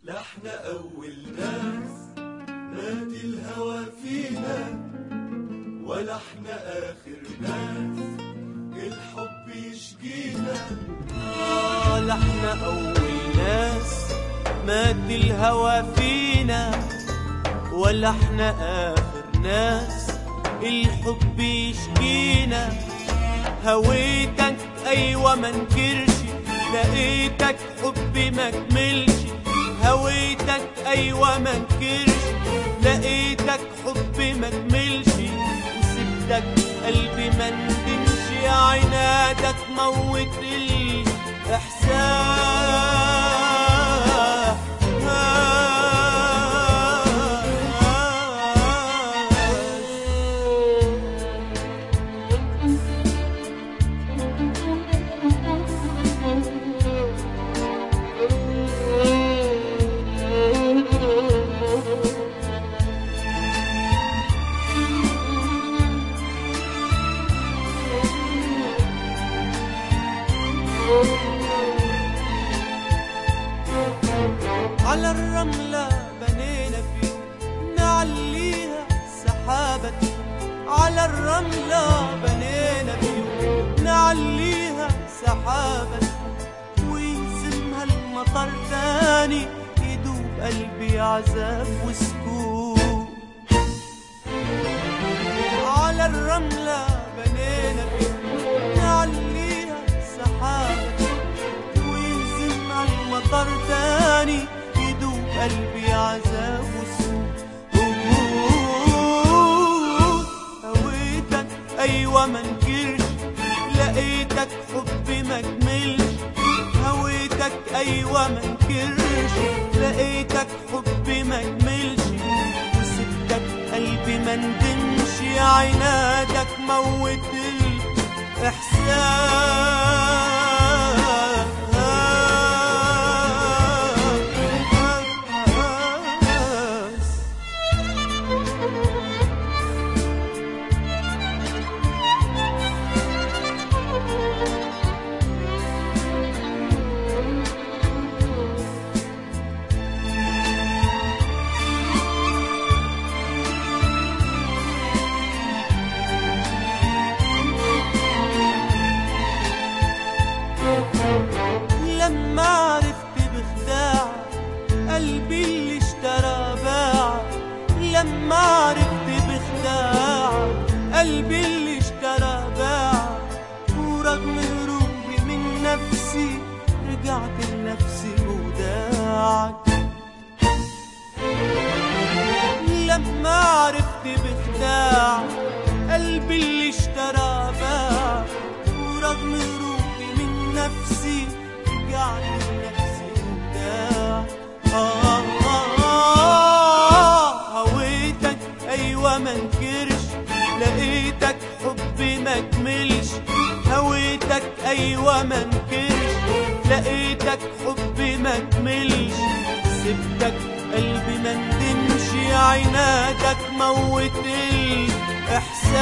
لا احنا أول ناس مات الهوى فينا ولا احنا آخر ناس الحب يشجينا آه لا احنا أول ناس مات الهوى فينا ولا احنا آخر ناس الحب يشكينا هويتك أيوة منكرش لقيتك حبي مكملش هويتك أيوة منكرش لقيتك حبي مكملش وسبتك قلبي مندمش عنادك موت الإحساس على الرملة بنينا فيه نعليها سحابة على الرملة بنينا فيه نعليها سحابة ويهزمها المطر تاني يدوب قلبي عذاب وسكوت على الرملة بنينا فيه نعليها سحابة ويهزم على المطر تاني يدوب قلبي عذاب وسوء هويتك ايوه منكرش لقيتك حبي مكملش هويتك ايوه منكرش لقيتك حبي مكملش وسبتك قلبي مندمش عنادك موت الإحساس لما عرفت بخداع قلبي اللي اشترى باع لما عرفت بخداع قلبي اللي اشترى باع ورغم هروبي من نفسي رجعت لنفسي وداعك لما عرفت بخداع قلبي اللي اشترى باع ورغم هروبي من نفسي رجعت لنفسي وداع آه آه آه هويتك أيوة منكرش لقيتك حبي مكملش هويتك أيوة منكرش لقيتك حبي مكملش سبتك قلبي مندمش عنادك موت الإحساس